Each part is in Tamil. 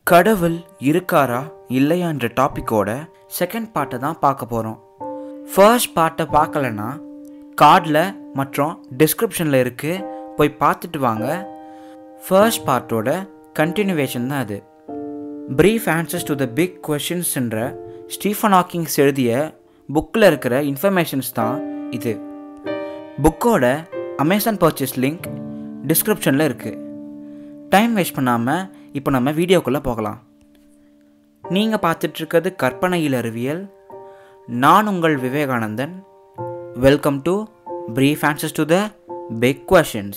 கடவுள் இருக்காரா இல்லையான்ற டாப்பிக்கோட செகண்ட் பார்ட்டை தான் பார்க்க போகிறோம் ஃபர்ஸ்ட் பார்ட்டை பார்க்கலன்னா கார்டில் மற்றும் டிஸ்கிரிப்ஷனில் இருக்குது போய் பார்த்துட்டு வாங்க ஃபர்ஸ்ட் பார்ட்டோட கண்டினியூவேஷன் தான் அது brief answers to the big கொஷின்ஸ்ன்ற ஸ்டீஃபன் ஹாக்கிங்ஸ் எழுதிய புக்கில் இருக்கிற இன்ஃபர்மேஷன்ஸ் தான் இது புக்கோட அமேசான் பர்ச்சேஸ் லிங்க் டிஸ்கிரிப்ஷனில் இருக்குது டைம் வேஸ்ட் பண்ணாமல் இப்போ நம்ம வீடியோக்குள்ளே போகலாம் நீங்கள் பார்த்துட்ருக்கிறது கற்பனையில் அறிவியல் நான் உங்கள் Vivekanandan welcome to brief answers to the big questions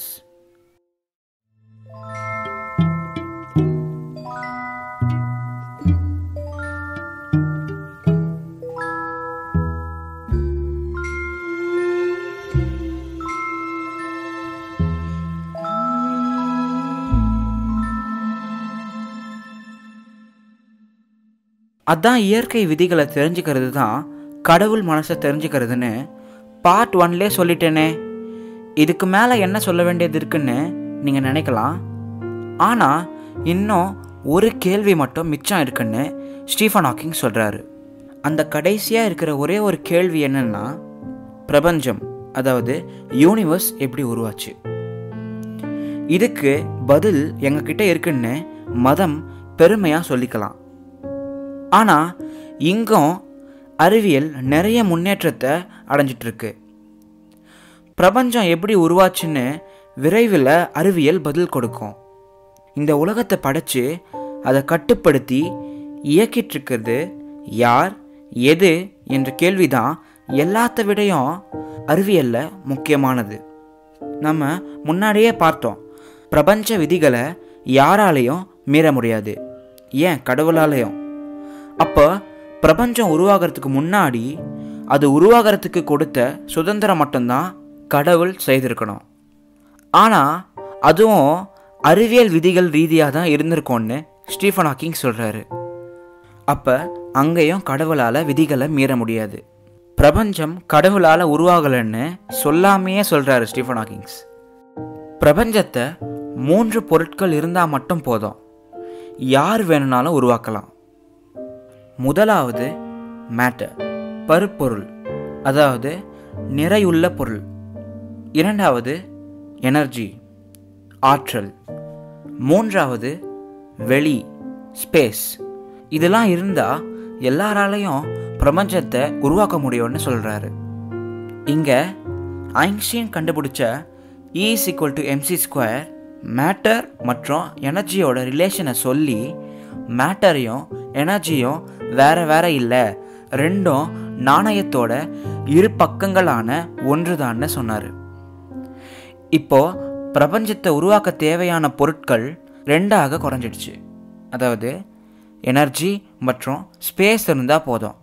அதான் இயற்கை விதிகளை தெரிஞ்சுக்கிறது தான் கடவுள் மனசை தெரிஞ்சுக்கிறதுன்னு பார்ட் ஒன்லே சொல்லிட்டேனே இதுக்கு மேலே என்ன சொல்ல வேண்டியது இருக்குன்னு நீங்கள் நினைக்கலாம் ஆனால் இன்னும் ஒரு கேள்வி மட்டும் மிச்சம் இருக்குன்னு ஸ்டீஃபன் ஹாக்கிங் சொல்கிறாரு அந்த கடைசியாக இருக்கிற ஒரே ஒரு கேள்வி என்னன்னா பிரபஞ்சம் அதாவது யூனிவர்ஸ் எப்படி உருவாச்சு இதுக்கு பதில் எங்ககிட்ட இருக்குன்னு மதம் பெருமையாக சொல்லிக்கலாம் ஆனால் இங்கும் அறிவியல் நிறைய முன்னேற்றத்தை அடைஞ்சிட்ருக்கு பிரபஞ்சம் எப்படி உருவாச்சுன்னு விரைவில் அறிவியல் பதில் கொடுக்கும் இந்த உலகத்தை படைச்சு அதை கட்டுப்படுத்தி இயக்கிட்டு இருக்கிறது யார் எது என்ற கேள்விதான் எல்லாத்த விடையும் அறிவியலில் முக்கியமானது நம்ம முன்னாடியே பார்த்தோம் பிரபஞ்ச விதிகளை யாராலையும் மீற முடியாது ஏன் கடவுளாலையும் அப்போ பிரபஞ்சம் உருவாகிறதுக்கு முன்னாடி அது உருவாகிறதுக்கு கொடுத்த சுதந்திரம் மட்டும்தான் கடவுள் செய்திருக்கணும் ஆனால் அதுவும் அறிவியல் விதிகள் ரீதியாக தான் இருந்திருக்கோன்னு ஸ்டீஃபன் ஹாக்கிங் சொல்கிறாரு அப்போ அங்கேயும் கடவுளால் விதிகளை மீற முடியாது பிரபஞ்சம் கடவுளால் உருவாகலைன்னு சொல்லாமையே சொல்கிறாரு ஸ்டீஃபன் ஹாக்கிங்ஸ் பிரபஞ்சத்தை மூன்று பொருட்கள் இருந்தால் மட்டும் போதும் யார் வேணும்னாலும் உருவாக்கலாம் முதலாவது மேட்டர் பருப்பொருள் அதாவது நிறையுள்ள பொருள் இரண்டாவது எனர்ஜி ஆற்றல் மூன்றாவது வெளி ஸ்பேஸ் இதெல்லாம் இருந்தால் எல்லாராலையும் பிரபஞ்சத்தை உருவாக்க முடியும்னு சொல்கிறாரு இங்கே ஐன்ஸ்டீன் கண்டுபிடிச்ச is equal to MC square matter மற்றும் எனர்ஜியோட ரிலேஷனை சொல்லி மேட்டரையும் எனர்ஜியும் வேற வேற இல்லை ரெண்டும் நாணயத்தோட இரு பக்கங்களான ஒன்றுதான்னு சொன்னார் இப்போ பிரபஞ்சத்தை உருவாக்க தேவையான பொருட்கள் ரெண்டாக குறைஞ்சிடுச்சு அதாவது எனர்ஜி மற்றும் ஸ்பேஸ் இருந்தால் போதும்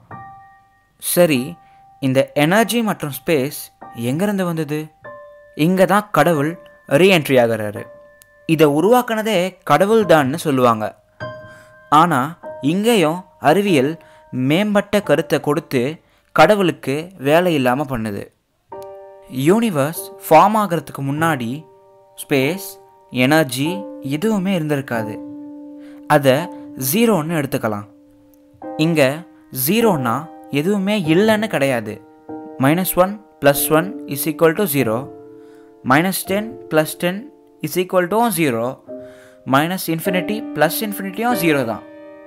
சரி இந்த எனர்ஜி மற்றும் ஸ்பேஸ் எங்கேருந்து வந்தது இங்கே தான் கடவுள் ரீஎன்ட்ரி ஆகிறாரு இதை உருவாக்குனதே கடவுள் தான்னு சொல்லுவாங்க ஆனால் இங்கேயும் அறிவியல் மேம்பட்ட கருத்தை கொடுத்து கடவுளுக்கு வேலை இல்லாமல் பண்ணுது யூனிவர்ஸ் ஃபார்ம் ஆகிறதுக்கு முன்னாடி ஸ்பேஸ் எனர்ஜி எதுவுமே இருந்திருக்காது அதை ஜீரோன்னு எடுத்துக்கலாம் இங்கே ஜீரோன்னா எதுவுமே இல்லைன்னு கிடையாது minus one plus one is equal to zero minus ten plus ten is equal to zero minus infinity plus இன்ஃபினிட்டியும் ஜீரோ தான்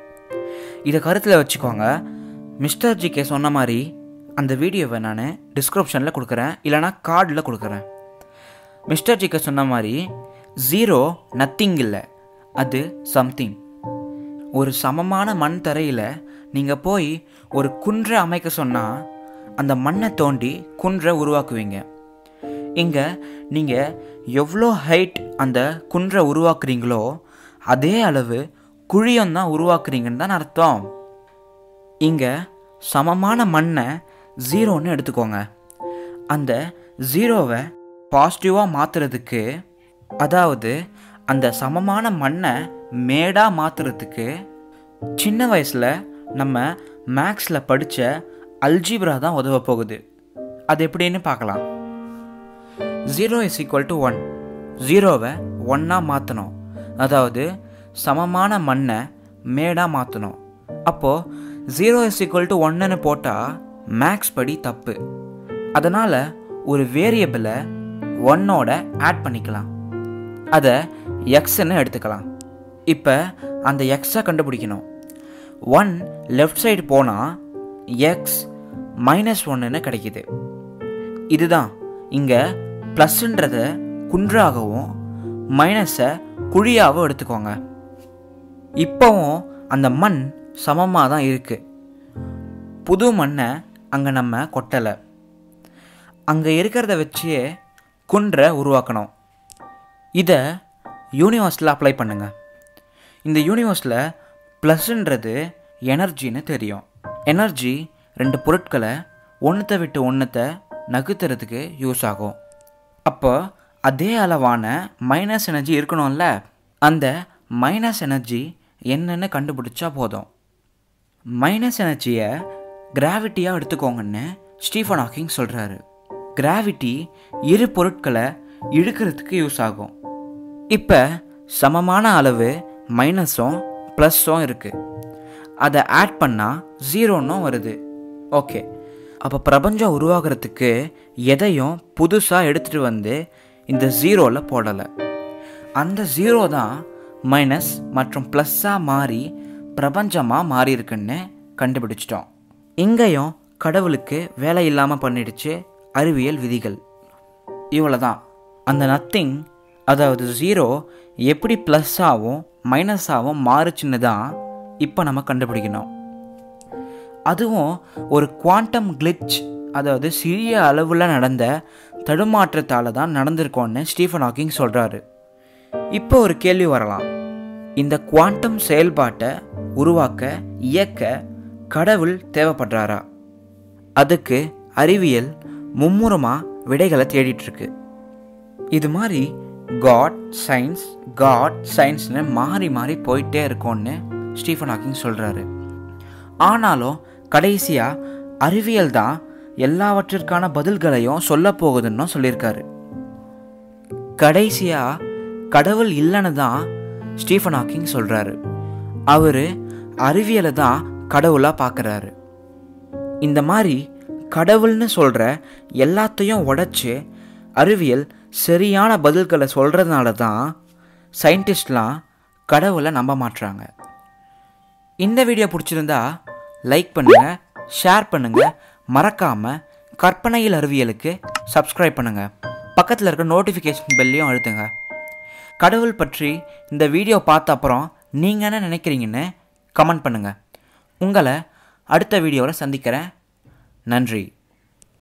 இதை கருத்தில் வச்சுக்கோங்க மிஸ்டர் ஜிகே சொன்ன மாதிரி அந்த வீடியோவை நான் டிஸ்கிரிப்ஷனில் கொடுக்குறேன் இல்லைனா கார்டில் கொடுக்குறேன் மிஸ்டர் ஜிகே சொன்ன மாதிரி ஜீரோ நத்திங் இல்லை அது சம்திங் ஒரு சமமான மண் தரையில் நீங்கள் போய் ஒரு குன்றை அமைக்க சொன்னால் அந்த மண்ணை தோண்டி குன்றை உருவாக்குவீங்க இங்கே நீங்கள் எவ்வளோ ஹைட் அந்த குன்றை உருவாக்குறீங்களோ அதே அளவு குழியம் தான் உருவாக்குறீங்கன்னு தான் அர்த்தம் இங்கே சமமான மண்ணை ஜீரோன்னு எடுத்துக்கோங்க அந்த ஜீரோவை பாசிட்டிவாக மாற்றுறதுக்கு அதாவது அந்த சமமான மண்ணை மேடாக மாற்றுறதுக்கு சின்ன வயசில் நம்ம மேக்ஸில் படித்த அல்ஜிப்ரா தான் உதவ போகுது அது எப்படின்னு பார்க்கலாம் zero is equal to one ஜீரோவை ஒன்னாக மாற்றணும் அதாவது சமமான மண்ணை மேடாக மாற்றணும் அப்போது ஜீரோ இஸ் ஈக்குவல் டு ஒன்றுன்னு போட்டால் மேக்ஸ் படி தப்பு அதனால் ஒரு வேரியபிளை ஒன்னோட ஆட் பண்ணிக்கலாம் அதை எக்ஸ்ன்னு எடுத்துக்கலாம் இப்போ அந்த எக்ஸை கண்டுபிடிக்கணும் ஒன் லெஃப்ட் சைடு போனால் எக்ஸ் மைனஸ் ஒன்றுன்னு கிடைக்கிது இதுதான் இங்கே ப்ளஸ்ன்றத குன்றாகவும் மைனஸை குழியாகவும் எடுத்துக்கோங்க இப்போவும் அந்த மண் சமமாக தான் இருக்குது புது மண்ணை அங்கே நம்ம கொட்டலை அங்கே இருக்கிறத வச்சே குன்றை உருவாக்கணும் இதை யூனிவர்ஸில் அப்ளை பண்ணுங்கள் இந்த யூனிவர்ஸில் ப்ளஸ்ன்றது எனர்ஜின்னு தெரியும் எனர்ஜி ரெண்டு பொருட்களை ஒன்றத்தை விட்டு ஒன்றத்தை நகுத்துறதுக்கு யூஸ் ஆகும் அப்போ அதே அளவான மைனஸ் எனர்ஜி இருக்கணும்ல அந்த மைனஸ் எனர்ஜி என்னன்னு கண்டுபிடிச்சா போதும் மைனஸ் எனர்ஜியை கிராவிட்டியாக எடுத்துக்கோங்கன்னு ஸ்டீஃபன் ஹாக்கிங் சொல்கிறாரு கிராவிட்டி இரு பொருட்களை இழுக்கிறதுக்கு யூஸ் ஆகும் இப்போ சமமான அளவு மைனஸும் ப்ளஸ்ஸும் இருக்குது அதை ஆட் பண்ணால் ஜீரோன்னும் வருது ஓகே அப்போ பிரபஞ்சம் உருவாகிறதுக்கு எதையும் புதுசாக எடுத்துகிட்டு வந்து இந்த ஜீரோவில் போடலை அந்த ஜீரோ தான் மைனஸ் மற்றும் ப்ளஸ்ஸாக மாறி பிரபஞ்சமாக மாறி இருக்குன்னு கண்டுபிடிச்சிட்டோம் இங்கேயும் கடவுளுக்கு வேலை இல்லாமல் பண்ணிடுச்சு அறிவியல் விதிகள் இவ்வளோ தான் அந்த நத்திங் அதாவது ஜீரோ எப்படி ப்ளஸ்ஸாகவும் மைனஸாகவும் மாறுச்சுன்னு தான் இப்போ நம்ம கண்டுபிடிக்கணும் அதுவும் ஒரு குவாண்டம் கிளிச் அதாவது சிறிய அளவில் நடந்த தடுமாற்றத்தால் தான் நடந்திருக்கோன்னு ஸ்டீஃபன் ஹாக்கிங் சொல்கிறாரு இப்போ ஒரு கேள்வி வரலாம் இந்த குவாண்டம் செயல்பாட்டை உருவாக்க இயக்க கடவுள் தேவைப்படுறாரா அதுக்கு அறிவியல் மும்முரமாக விடைகளை தேடிட்டுருக்கு இது மாதிரி காட் சயின்ஸ் காட் சயின்ஸ்னு மாறி மாறி போயிட்டே இருக்கோன்னு ஸ்டீஃபன் ஹாக்கிங் சொல்கிறாரு ஆனாலும் கடைசியாக அறிவியல் தான் எல்லாவற்றிற்கான பதில்களையும் சொல்ல போகுதுன்னு சொல்லியிருக்காரு கடைசியாக கடவுள் இல்லைன்னு தான் ஸ்டீஃபன் ஹாக்கிங் சொல்கிறாரு அவர் அறிவியலை தான் கடவுளாக பார்க்குறாரு இந்த மாதிரி கடவுள்னு சொல்கிற எல்லாத்தையும் உடைச்சு அறிவியல் சரியான பதில்களை சொல்கிறதுனால தான் சயின்டிஸ்ட்லாம் கடவுளை நம்ப மாட்டுறாங்க இந்த வீடியோ பிடிச்சிருந்தா லைக் பண்ணுங்கள் ஷேர் பண்ணுங்கள் மறக்காமல் கற்பனையில் அறிவியலுக்கு சப்ஸ்கிரைப் பண்ணுங்கள் பக்கத்தில் இருக்க நோட்டிஃபிகேஷன் பெல்லையும் அழுத்துங்க கடவுள் பற்றி இந்த வீடியோ பார்த்த அப்புறம் நீங்கள் என்ன நினைக்கிறீங்கன்னு கமெண்ட் பண்ணுங்கள் உங்களை அடுத்த வீடியோவில் சந்திக்கிறேன் நன்றி